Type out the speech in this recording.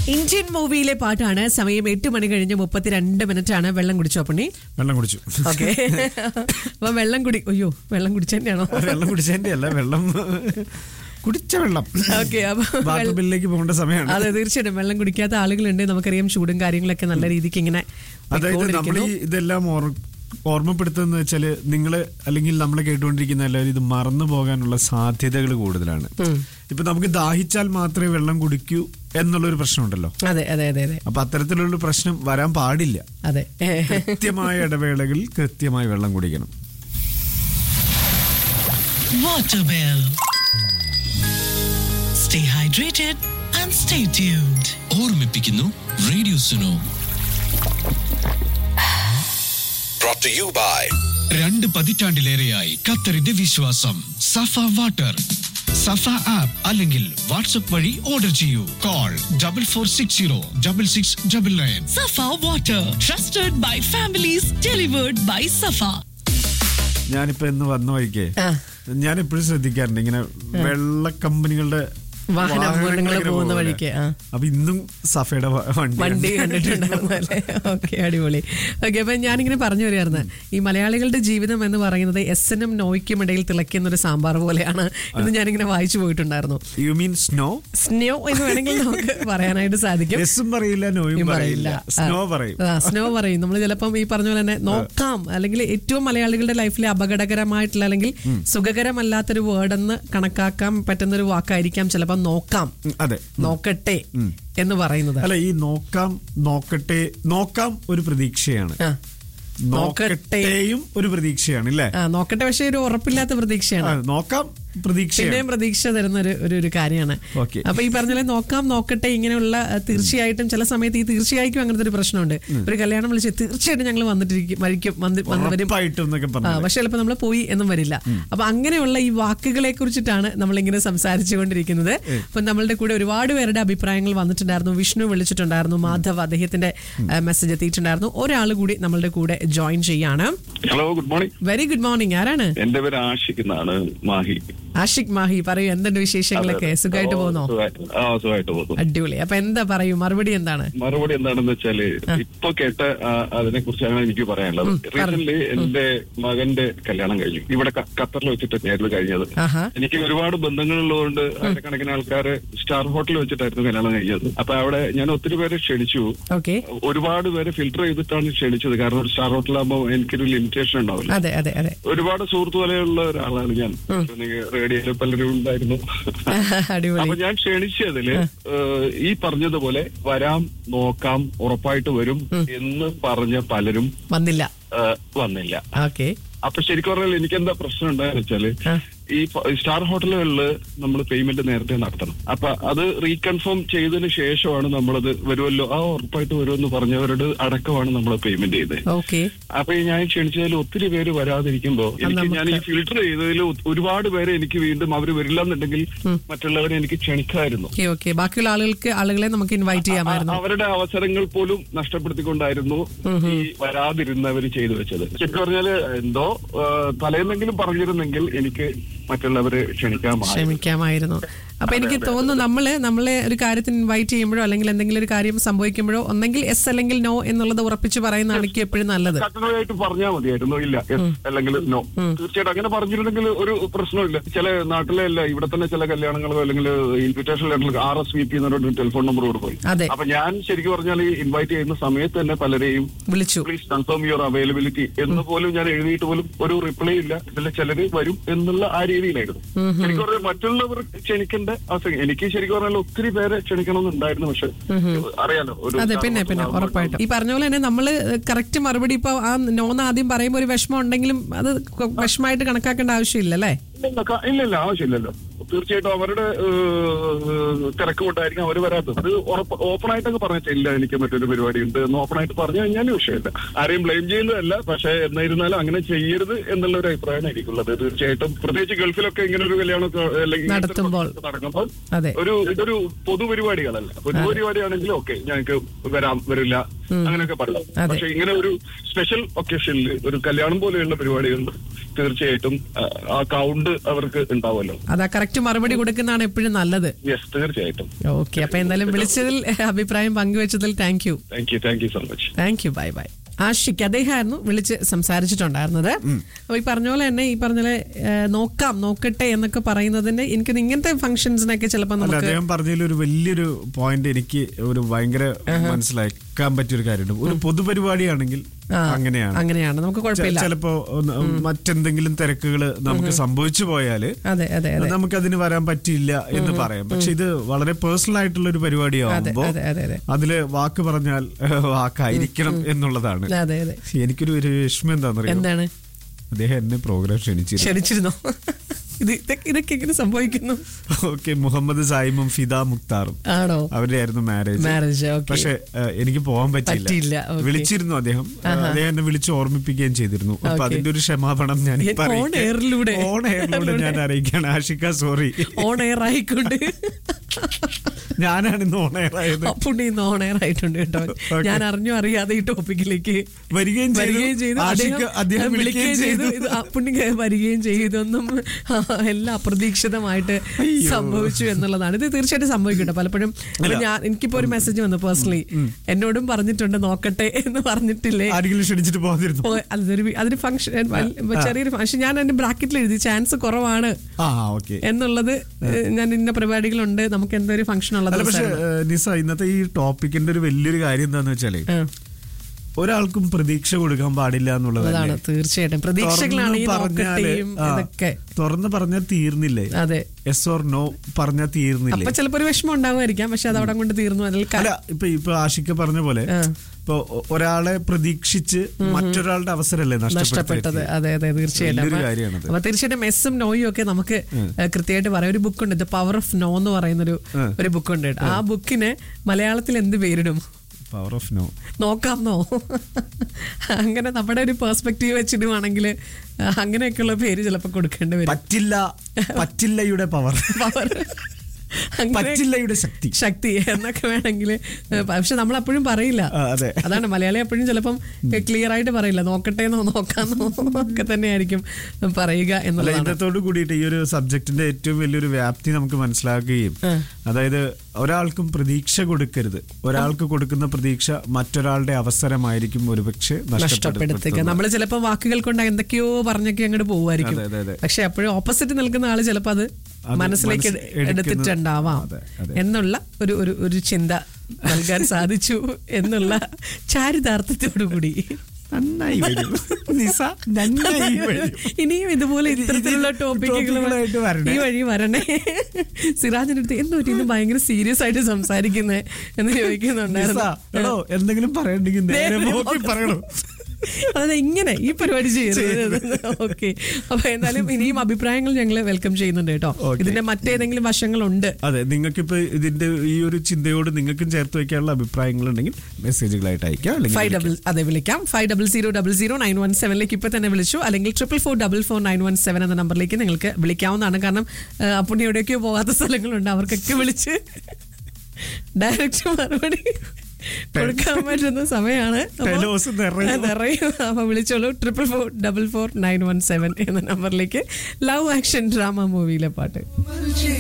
Indian മൂവിയിലെ പാട്ടാണ് സമയം എട്ട് മണി കഴിഞ്ഞ് മുപ്പത്തിരണ്ട് മിനിറ്റ് ആണ് വെള്ളം കുടിച്ചോ പുണ്ണി വെള്ളം കുടിച്ചു ഓക്കെ അപ്പൊ വെള്ളം കുടി അയ്യോ വെള്ളം കുടിച്ചതന്നെയാണോ വെള്ളം കുടിച്ചതിന്റെ അല്ല വെള്ളം കുടിച്ച വെള്ളം ഓക്കെ അപ്പൊ ബാത്റൂമിലേക്ക് പോകേണ്ട സമയമാണ് അതെ തീർച്ചയായിട്ടും വെള്ളം കുടിക്കാത്ത ആളുകളുണ്ട് നമുക്കറിയാം ചൂടും കാര്യങ്ങളൊക്കെ നല്ല രീതിക്ക് ഇങ്ങനെ അതായത് നമ്മൾ പോയിക്കൊണ്ടിരിക്കുന്നു. ഈ ഇതെല്ലാം ഓർ- ഓർമ്മപ്പെടുത്തുന്നത് വെച്ചാല് നിങ്ങള് അല്ലെങ്കിൽ നമ്മളെ കേട്ടുകൊണ്ടിരിക്കുന്ന എല്ലാവരും ഇത് മറന്നു പോകാനുള്ള സാധ്യതകൾ കൂടുതലാണ് ഇപ്പൊ നമുക്ക് ദാഹിച്ചാൽ മാത്രമേ വെള്ളം കുടിക്കൂ എന്നുള്ളൊരു പ്രശ്നമുണ്ടല്ലോ അതെ അതെ അതെ അതെ അപ്പൊ അത്തരത്തിലുള്ള പ്രശ്നം വരാൻ പാടില്ല അതെ കൃത്യമായ ഇടവേളകളിൽ കൃത്യമായി വെള്ളം കുടിക്കണം Waterwell. Stay hydrated and stay tuned. ഓർമ്മിപ്പിക്കുന്നു radio Suno brought to you by രണ്ട് പതിറ്റാണ്ടിലേറെയായി ഖത്തറിന്റെ വിശ്വാസം സഫ വാട്ടർ സഫ ആപ്പ് അല്ലെങ്കിൽ വാട്സ്ആപ്പ് വഴി ഓർഡർ ചെയ്യൂ call double four six zero double six double nine Safa Water, trusted by families, delivered by Safa. ഞാനിപ്പോ ഇന്ന് വന്ന വഴിക്ക് ആ. ഞാൻ എപ്പോഴും ശ്രദ്ധിക്കാറുണ്ട് ഇങ്ങനെ വെള്ള കമ്പനികളുടെ വാഹന വാഹനങ്ങൾ അപകടങ്ങൾ ഇങ്ങനെ പോകുന്ന പോകുമല്ലേ? വഴിക്ക് ആ അപ്പൊ ഇന്നും സഫയുടെ വ- വണ്ടി വണ്ടി കണ്ടിട്ടുണ്ടായിരുന്നു അല്ലേ ഓക്കെ അടിപൊളി ഓക്കെ അപ്പൊ ഞാനിങ്ങനെ പറഞ്ഞു വരികയായിരുന്നു ഈ മലയാളികളുടെ ജീവിതം എന്ന് പറയുന്നത് എസ്സിനും നോയ്ക്കും ഇടയിൽ തിളയ്ക്കുന്ന ഒരു സാമ്പാർ പോലെയാണ് എന്ന് ഞാനിങ്ങനെ വായിച്ചു പോയിട്ടുണ്ടായിരുന്നു യു മീൻ സ്നോ സ്നോ എന്ന് വേണമെങ്കിൽ നമുക്ക് പറയാനായിട്ട് സാധിക്കും എസും പറയില്ല നോയും പറയില്ല സ്നോ പറയും സ്നോ പറയും നമ്മൾ ചിലപ്പം ഈ പറഞ്ഞ പോലെ തന്നെ നോക്കാം അല്ലെങ്കിൽ ഏറ്റവും മലയാളികളുടെ ലൈഫിലെ അപകടകരമായിട്ടുള്ള അല്ലെങ്കിൽ സുഖകരമല്ലാത്തൊരു വേർഡെന്ന് കണക്കാക്കാൻ പറ്റുന്ന ഒരു വാക്കായിരിക്കാം ചിലപ്പം നോക്കാം ഉം, അതെ നോക്കട്ടെ എന്ന് പറയുന്നത് അല്ല ഈ നോക്കാം നോക്കട്ടെ നോക്കാം ഒരു പ്രതീക്ഷയാണ് ആ. നോക്കട്ടെ. നോക്കട്ടെയും ഒരു പ്രതീക്ഷയാണ് ഇല്ലേ ആ നോക്കട്ടെ പക്ഷെ ഒരു ഉറപ്പില്ലാത്ത പ്രതീക്ഷയാണ് ആ, നോക്കാം പ്രതീക്ഷയാണ് പിന്നെയും പ്രതീക്ഷ തരുന്ന ഒരു ഒരു ഒരു കാര്യമാണ് Okay. അപ്പൊ ഈ പറഞ്ഞ പോലെ നോക്കാം നോക്കട്ടെ ഇങ്ങനെയുള്ള അഹ്, തീർച്ചയായിട്ടും ചില സമയത്ത് ഈ തീർച്ചയായിട്ടും അങ്ങനത്തെ ഒരു പ്രശ്നമുണ്ട് ഒരു കല്യാണം വിളിച്ച് തീർച്ചയായിട്ടും ഞങ്ങൾ വന്നിട്ടിരിക്കും വരിക്കും വന്ന് വന്ന് വരും ഉറപ്പായിട്ടും എന്നൊക്കെ ആ, പറഞ്ഞു പക്ഷെ ചിലപ്പോൾ നമ്മൾ പോയി എന്നും വരില്ല അപ്പൊ അങ്ങനെയുള്ള ഈ വാക്കുകളെ കുറിച്ചിട്ടാണ് നമ്മളിങ്ങനെ സംസാരിച്ചുകൊണ്ടിരിക്കുന്നത് അപ്പൊ നമ്മളുടെ കൂടെ ഒരുപാട് പേരുടെ അഭിപ്രായങ്ങൾ വന്നിട്ടുണ്ടായിരുന്നു വിഷ്ണു വിളിച്ചിട്ടുണ്ടായിരുന്നു മാധവ് അദ്ദേഹത്തിന്റെ മെസ്സേജ് എത്തിയിട്ടുണ്ടായിരുന്നു ഒരാൾ കൂടി നമ്മളുടെ കൂടെ ജോയിൻ ചെയ്യാണ് hello good morning very good morning ആരാണ് എന്റെ പേര് ആഷിഖ് എന്നാണ് മാഹി ആഷിഖ് മാഹി പറയൂ എന്തുണ്ട് വിശേഷങ്ങളൊക്കെ സുഖമായിട്ട് ഓ, പോകുന്നോ സുഖായിട്ട്- ആ സുഖമായിട്ട് പോകുന്നു അടിപൊളി അപ്പൊ എന്താ പറയൂ മറുപടി എന്താണ് മറുപടി എന്താണെന്ന് വെച്ചാല് ഇപ്പൊ കേട്ട അതിനെ കുറിച്ചാണ് എനിക്ക് പറയാനുള്ളത് റീസെന്റ് എന്റെ മകന്റെ കല്യാണം കഴിഞ്ഞു ഇവിടെ ക- ഖത്തറിൽ വെച്ചിട്ടായിരുന്നു കഴിഞ്ഞത് ആഹാ എനിക്ക് ഒരുപാട് ബന്ധങ്ങളുള്ളതുകൊണ്ട് ആയിരക്കണക്കിന് ആൾക്കാര് സ്റ്റാർ ഹോട്ടലിൽ വെച്ചിട്ടായിരുന്നു കല്യാണം കഴിഞ്ഞത് അപ്പൊ അവിടെ ഞാൻ ഒത്തിരി പേരെ ക്ഷണിച്ചു ഓക്കെ ഒരുപാട് പേരെ ഫിൽട്ടർ ചെയ്തിട്ടാണ് ക്ഷണിച്ചത് കാരണം ഒരു സ്റ്റാർ ഹോട്ടലാകുമ്പോൾ എനിക്കൊരു ലിമിറ്റേഷൻ ഉണ്ടാവില്ല അതെ അതെ അതെ ഒരുപാട് സുഹൃത്തു വലയുള്ള ഒരാളാണ് ഞാൻ റേഡിയോയിൽ പലരും ഉണ്ടായിരുന്നു അടിപൊളി അപ്പൊ ഞാൻ ക്ഷണിച്ചതില് ഏഹ്, ഈ പറഞ്ഞതുപോലെ വരാം നോക്കാം ഉറപ്പായിട്ട് വരും എന്ന് പറഞ്ഞ പലരും വന്നില്ല ഏഹ്, വന്നില്ല ഓക്കെ അപ്പൊ ശരിക്കും പറഞ്ഞാൽ എനിക്ക് എന്താ പ്രശ്നം ഉണ്ടായെന്ന് വെച്ചാല് ഈ പ- സ്റ്റാർ ഹോട്ടലുകളിൽ നമ്മൾ പേയ്മെന്റ് നേരത്തെ നടത്തണം അപ്പൊ അത് റീകൺഫേം ചെയ്തതിന് ശേഷമാണ് നമ്മളത് വരുമല്ലോ ആ ഉറപ്പായിട്ട് വരുമെന്ന് പറഞ്ഞവരോട് അടക്കമാണ് നമ്മൾ പേയ്മെന്റ് ചെയ്തത് ഓക്കെ അപ്പൊ ഈ ഞാൻ ക്ഷണിച്ചതിൽ ഒത്തിരി പേര് വരാതിരിക്കുമ്പോ എനിക്ക് ഞാൻ ഈ ഫിൽട്ടർ ചെയ്തതിൽ ഒ- ഒരുപാട് പേരെ എനിക്ക് വീണ്ടും അവര് വരില്ല എന്നുണ്ടെങ്കിൽ മറ്റുള്ളവരെ എനിക്ക് ക്ഷണിക്കായിരുന്നു ഓക്കെ ഓക്കെ ബാക്കിയുള്ള ആളുകൾക്ക് ആളുകളെ നമുക്ക് ഇൻവൈറ്റ് ചെയ്യാമായിരുന്നു അ- അവരുടെ അവസരങ്ങൾ പോലും നഷ്ടപ്പെടുത്തിക്കൊണ്ടായിരുന്നു ഈ വരാതിരുന്നവർ ചെയ്തു വെച്ചത് ശരിക്കും പറഞ്ഞാല് എന്തോ ആ, തലേന്നെങ്കിലും പറഞ്ഞിരുന്നെങ്കിൽ എനിക്ക് മറ്റുള്ളവരെ ക്ഷണിക്കാമായി ക്ഷമിക്കാമായിരുന്നു അപ്പൊ എനിക്ക് തോന്നുന്നു നമ്മള് നമ്മളെ ഒരു കാര്യത്തിന് ഇൻവൈറ്റ് ചെയ്യുമ്പോഴോ അല്ലെങ്കിൽ എന്തെങ്കിലും ഒരു കാര്യം സംഭവിക്കുമ്പോഴോ ഒന്നെങ്കിൽ എസ് അല്ലെങ്കിൽ നോ എന്നുള്ളത് ഉറപ്പിച്ച് പറയുന്നതാണ് എനിക്ക് എപ്പോഴും നല്ലത് കട്ടനായിട്ട് പറഞ്ഞാൽ മതിയായിരുന്നു ഇല്ല yes, അല്ലെങ്കിൽ നോ തീർച്ചയായിട്ടും അങ്ങനെ പറഞ്ഞിരുന്നെങ്കിൽ ഒരു പ്രശ്നമില്ല ചില നാട്ടിലെ അല്ല ഇവിടെ തന്നെ ചില കല്യാണങ്ങളോ അല്ലെങ്കിൽ ഇൻവിറ്റേഷൻ ലെറ്ററിൽ ആർ എസ് വി പി എന്നൊരു ടെലിഫോൺ നമ്പർ കൊടുക്കും അതെ. അപ്പൊ ഞാൻ ശരിക്കും പറഞ്ഞാൽ ഈ ഇൻവൈറ്റ് ചെയ്യുന്ന സമയത്ത് തന്നെ പലരെയും വിളിച്ചു പ്ലീസ് കൺഫേം യുവർ അവൈലബിലിറ്റി എന്ന് പോലും ഞാൻ എഴുതിയിട്ട് പോലും ഒരു റിപ്ലൈ ഇല്ല ഇതിൽ ചിലര് വരും എന്നുള്ള ആ രീതിയിലായിരുന്നു ശരിക്കും പറഞ്ഞാൽ മറ്റുള്ളവർ ക്ഷണിക്കേണ്ട അവസരം എനിക്ക് ശരിക്കും പറഞ്ഞാൽ ഒത്തിരി പേരെ ക്ഷണിക്കണമെന്നുണ്ടായിരുന്നു പക്ഷെ അറിയാലോ ഒരു അതെ പിന്നെ പിന്നെ ഉറപ്പായിട്ടും ഈ പറഞ്ഞ പോലെ തന്നെ നമ്മള് കറക്റ്റ് മറുപടി ഇപ്പൊ ആ നോന്ന് ആദ്യം പറയുമ്പോൾ ഒരു വിഷമം ഉണ്ടെങ്കിലും അത് കൊ- വിഷമമായിട്ട് കണക്കാക്കേണ്ട ആവശ്യമില്ല അല്ലേ ഇല്ല ക- ഇല്ലില്ല ആവശ്യമില്ലല്ലോ തീർച്ചയായിട്ടും അവരുടെ ഏഹ്, തിരക്ക് കൊണ്ടായിരിക്കും അവർ വരാത്തത് അത് ഉറപ്പ് ഓപ്പൺ ആയിട്ടൊക്കെ പറഞ്ഞിട്ടില്ല എനിക്ക് മറ്റൊരു പരിപാടി ഉണ്ട് എന്ന് ഓപ്പൺ ആയിട്ട് പറഞ്ഞു കഴിഞ്ഞാൽ വിഷയമില്ല ആരെയും ബ്ലെയിം ചെയ്യുന്നതല്ല പക്ഷെ എന്നിരുന്നാലും അങ്ങനെ ചെയ്യരുത് എന്നുള്ള ഒരു അഭിപ്രായമാണ് എനിക്കുള്ളത് തീർച്ചയായിട്ടും പ്രത്യേകിച്ച് ഗൾഫിലൊക്കെ ഇങ്ങനെ ഒരു കല്യാണമൊക്കെ അല്ലെങ്കിൽ ഇങ്ങനത്തെ ഒരു നടത്തുമ്പോൾ. പ്രശ്നം നടക്കുമ്പോൾ അതെ ഒരു ഇതൊരു പൊതുപരിപാടികളല്ല പൊതുപരിപാടിയാണെങ്കിൽ ഓക്കെ ഞങ്ങൾക്ക് വരാം വരില്ല അങ്ങനെയൊക്കെ പറയാം അതെ. പക്ഷെ ഇങ്ങനെ ഒരു സ്പെഷ്യൽ ഒക്കേഷനിൽ ഒരു കല്യാണം പോലെയുള്ള പരിപാടികളിൽ തീർച്ചയായിട്ടും ആ, ആ കൗണ്ട് അവർക്ക് ഉണ്ടാവുമല്ലോ അതാ കറക്റ്റ് മറുപടി കൊടുക്കുന്നതാണ് എപ്പോഴും നല്ലത് യെസ് തീർച്ചയായിട്ടും ഓക്കെ അപ്പൊ എന്തായാലും വിളിച്ചതിൽ അഭിപ്രായം പങ്കുവച്ചതിൽ thank you thank you thank you so much thank you bye bye Ashiq അദ്ദേഹമായിരുന്നു വിളിച്ച് സംസാരിച്ചിട്ടുണ്ടായിരുന്നത് അപ്പൊ ഈ പറഞ്ഞ പോലെ തന്നെ ഈ പറഞ്ഞ പോലെ ഏ, നോക്കാം നോക്കട്ടെ എന്നൊക്കെ പറയുന്നതിന്റെ എനിക്ക് ഇങ്ങനത്തെ ഫംഗ്ഷൻസിനൊക്കെ ചിലപ്പോൾ അല്ല നമുക്ക് അദ്ദേഹം പറഞ്ഞതിൽ ഒരു വലിയൊരു പോയിന്റ് എനിക്ക് ഒരു ഭയങ്കര മനസ്സിലാക്കാൻ പറ്റിയൊരു കാര്യമുണ്ട് ഒരു പൊതുപരിപാടിയാണെങ്കിൽ ആ, അങ്ങനെയാണ് അങ്ങനെയാണ് നമുക്ക് കുഴപ്പമില്ല ചെ- ചിലപ്പോ ഒന്ന് മറ്റെന്തെങ്കിലും തിരക്കുകൾ നമുക്ക് സംഭവിച്ചു പോയാല് അതെ അതെ അതെ നമുക്ക് അതിന് വരാൻ പറ്റില്ല എന്ന് പറയാം പക്ഷെ ഇത് വളരെ പേഴ്സണൽ ആയിട്ടുള്ള ഒരു പരിപാടിയാവുമ്പോ അതെ, അതെ, അതെ. അതില് വാക്ക് പറഞ്ഞാൽ വാക്കായിരിക്കണം എന്നുള്ളതാണ് അതെ അതെ എനിക്കൊരു ഒരു വിഷമം എന്താണെന്നറിയാം എന്താണ് അദ്ദേഹം എന്നെ പ്രോഗ്രാം ക്ഷണിച്ചിരുന്നു ക്ഷണിച്ചിരുന്നോ ഇത് ഇതൊക്കെ ഇതൊക്കെ എങ്ങനെ സംഭവിക്കുന്നു ഓക്കെ മുഹമ്മദ് സായിമും ഫിദ മുക്താറും ആണോ അവരുടെ ആയിരുന്നു മാരേജ് മാരേജ് ഓക്കെ പക്ഷെ ഏഹ്, എനിക്ക് പോകാൻ പറ്റിയില്ല, പറ്റിയില്ല okay. വിളിച്ചിരുന്നു അദ്ദേഹം ഏഹ്, അദ്ദേഹം എന്നെ വിളിച്ച് ഓർമ്മിപ്പിക്കുകയും ചെയ്തിരുന്നു അപ്പൊ Okay. അതിന്റെ ഒരു ക്ഷമാപണം ഞാൻ ഈ on airലൂടെ. ഓൺ എയറിലൂടെ ഞാൻ അറിയിക്കുകയാണ് ആഷിക സോറി ഓൺ എയർ ആയിക്കൊണ്ട് ഞാനാണ് ഇന്ന് ഓൺ എയർ ആയത് പുണ്ണി ഇന്ന് ഓൺ എയർ ആയിട്ടുണ്ട് കേട്ടോ ഞാൻ അറിഞ്ഞു അറിയാതെ ഈ ടോപ്പിക്കിലേക്ക് വരികയും ചെയ്തു. വരികയും ചെയ്തു ആഷിക്ക് അദ്ദേഹം അദ്ദേഹം വിളിക്കുകയും ചെയ്തു. ഇത് ആ പുണ്ണി വരികയും ചെയ്തൊന്നും എല്ലാം അപ്രതീക്ഷിതമായിട്ട് സംഭവിച്ചു എന്നുള്ളതാണ് ഇത് തീർച്ചയായിട്ടും സംഭവിക്കട്ടെ പലപ്പോഴും ഇപ്പൊ ഞാൻ എനിക്കിപ്പോ ഒരു മെസ്സേജ് വന്നു പേഴ്സണലി എന്നോടും പറഞ്ഞിട്ടുണ്ട് നോക്കട്ടെ എന്ന് പറഞ്ഞിട്ടില്ലേ ആരെങ്കിലും ക്ഷണിച്ചിട്ട് പോകാതിരുന്നു ഓ, അതൊരു വി- അതൊരു ഫംഗ്ഷൻ ചെറിയൊരു ഫംഗ്ഷൻ ഞാൻ എന്റെ ബ്രാക്കറ്റിൽ എഴുതി ചാൻസ് കുറവാണ് ആ ഓക്കെ എന്നുള്ളത് ഏഹ്, ഞാൻ ഇന്ന പരിപാടികളുണ്ട് നമുക്ക് എന്തോ ഒരു ഫംഗ്ഷൻ ഉള്ള അല്ല പക്ഷെ ദിവസമാണ്. ഏഹ്, നിസ ഇന്നത്തെ ഈ ടോപ്പിക്കിന്റെ ഒരു വലിയൊരു കാര്യം എന്താന്ന് വെച്ചാല് ആ, ഒരാൾക്കും പ്രതീക്ഷ കൊടുക്കാൻ പാടില്ല എന്നുള്ളത് അതാണ് തീർച്ചയായിട്ടും പ്രതീക്ഷകളാണ് ഈ നോക്കട്ടെയും ഇതൊക്കെ തുറന്ന് പറഞ്ഞാൽ തീർന്നില്ലേ അതെ എസ് ഓർ നോ പറഞ്ഞാൽ തീർന്നില്ലേ അപ്പൊ ചിലപ്പോ ഒരു വിഷമം ഉണ്ടാവുമായിരിക്കാം പക്ഷെ അത് അവിടെ കൊണ്ട് തീർന്നു അതിൽ ക- അല്ല ഇപ്പൊ ഇപ്പൊ ആഷിക്ക പറഞ്ഞ പോലെ ആ. ഇപ്പൊ ഒ- ഒരാളെ പ്രതീക്ഷിച്ച് മറ്റൊരാളുടെ അവസരല്ലേ നഷ്ടപ്പെട്ടത് അതെ അതെ തീർച്ചയായിട്ടും വലിയൊരു അപ്പൊ- കാര്യമാണത്. അപ്പൊ തീർച്ചയായിട്ടും എസും നോയും ഒക്കെ നമുക്ക് ഏഹ്, കൃത്യമായിട്ട് പറയാം ഒരു ബുക്കുണ്ട് ദ പവർ ഓഫ് നോ എന്ന് പറയുന്നൊരു ആ. ഒരു ബുക്കുണ്ട് കേട്ടോ. ആ ബുക്കിന് മലയാളത്തിൽ എന്ത് പേരിടും പവർ ഓഫ് നോ നോക്കാമെന്നോ അങ്ങനെ നമ്മുടെ ഒരു പെർസ്പെക്റ്റീവ് വെച്ചിടുവാണെങ്കിൽ അങ്ങനെയൊക്കെയുള്ള പേര് ചിലപ്പോൾ കൊടുക്കേണ്ടി വരും പറ്റില്ല പറ്റില്ലയുടെ പവർ Power. അങ്ങനെ പറ്റില്ലയുടെ ശക്തി ശക്തി എന്നൊക്കെ വേണമെങ്കിൽ പക്ഷെ നമ്മൾ അപ്പോഴും പറയില്ല ആ, അതെ. അതാണ് മലയാളി എപ്പോഴും ചിലപ്പം ക്ലിയർ ആയിട്ട് പറയില്ല നോക്കട്ടെന്നോ നോക്കാന്നോ ഒക്കെ തന്നെയായിരിക്കും പറയുക അല്ല എന്നുള്ളതാണ് ഇന്നത്തോട് കൂടിയിട്ട് ഈ ഒരു സബ്ജക്റ്റിന്റെ ഏറ്റവും വലിയൊരു വ്യാപ്തി നമുക്ക് മനസ്സിലാക്കുകയും ആ. അതായത് ഒരാൾക്കും പ്രതീക്ഷ കൊടുക്കരുത് ഒരാൾക്ക് കൊടുക്കുന്ന പ്രതീക്ഷ മറ്റൊരാളുടെ അവസരമായിരിക്കും ഒരുപക്ഷെ നഷ്ടപ്പെടുത്തുക നഷ്ടപ്പെടുത്തുക നമ്മൾ ചിലപ്പോൾ വാക്കുകൾ കൊണ്ട് എന്തൊക്കെയോ പറഞ്ഞൊക്കെ അങ്ങോട്ട് പോകുമായിരിക്കും അതെ, അതെ, അതെ. പക്ഷെ അപ്പോഴും ഓപ്പോസിറ്റ് നിൽക്കുന്ന ആള് ചിലപ്പോൾ അത് അത് മനസ്സിലേക്ക് മനസ്സ് എടുക്കുന്ന- എടുത്തിട്ടുണ്ടാവാം അതെ, അതെ. എന്നുള്ള ഒരു ഒരു ഒരു ചിന്ത നൽകാൻ സാധിച്ചു എന്നുള്ള ചാരിതാർത്ഥ്യത്തോടു കൂടി നന്നായി വരും നിസ നന്നായി വരും ഇനിയും ഇതുപോലെ ഇത് ഇത്തരത്തിലുള്ള ഇത് ടോപ്പിക്കുകൾ ടോപ്പിക്കുകളായിട്ട് വരണേ. ഈ വഴി വരണേ സിറാജിന്റെ അടുത്ത് എന്തോ ഇന്ന് ഭയങ്കര സീരിയസ് ആയിട്ട് സംസാരിക്കുന്നേ എന്ന് നിസ ചോദിക്കുന്നുണ്ടായിരുന്നു എടോ എന്തെങ്കിലും പറയണ്ടെങ്കിൽ നേരെ നേരെ നോക്കി നോക്കി പറയണോ അതായത് ഇങ്ങനെ ഈ പരിപാടി ചെയ്യരുത് ഓക്കെ അപ്പൊ എന്തായാലും ഇനിയും അഭിപ്രായങ്ങൾ ഞങ്ങൾ വെൽക്കം ചെയ്യുന്നുണ്ട് കേട്ടോ Okay. ഇതിന്റെ മറ്റേതെങ്കിലും വശങ്ങളുണ്ട് അതെ നിങ്ങൾക്കിപ്പോ ഇതിന്റെ ഈ ഒരു ചിന്തയോട് നിങ്ങൾക്കും ചേർത്ത് വെക്കാനുള്ള അഭിപ്രായങ്ങൾ ഉണ്ടെങ്കിൽ മെസ്സേജുകളായിട്ട് അയക്കാം ഫൈവ് അല്ലെങ്കിൽ ഡബിൾ അതെ വിളിക്കാം five double zero double zero nine one സെവനിലേക്ക് ഇപ്പൊ തന്നെ വിളിച്ചു അല്ലെങ്കിൽ triple four double four nine one seven എന്ന നമ്പറിലേക്ക് നിങ്ങൾക്ക് വിളിക്കാവുന്നതാണ് കാരണം അപ്പുണ്ണി എവിടെയൊക്കെയോ പോകാത്ത സ്ഥലങ്ങളുണ്ട് അവർക്കൊക്കെ വിളിച്ച് ഡയറക്റ്റ് മറുപടി കൊടുക്കാൻ പറ്റുന്ന സമയമാണ് അപ്പൊ- ടെലോസ് നിറയും. നിറയും അപ്പൊ വിളിച്ചോളൂ triple four double four nine one seven എന്ന നമ്പറിലേക്ക് ലവ് ആക്ഷൻ ഡ്രാമ മൂവിയിലെ പാട്ട്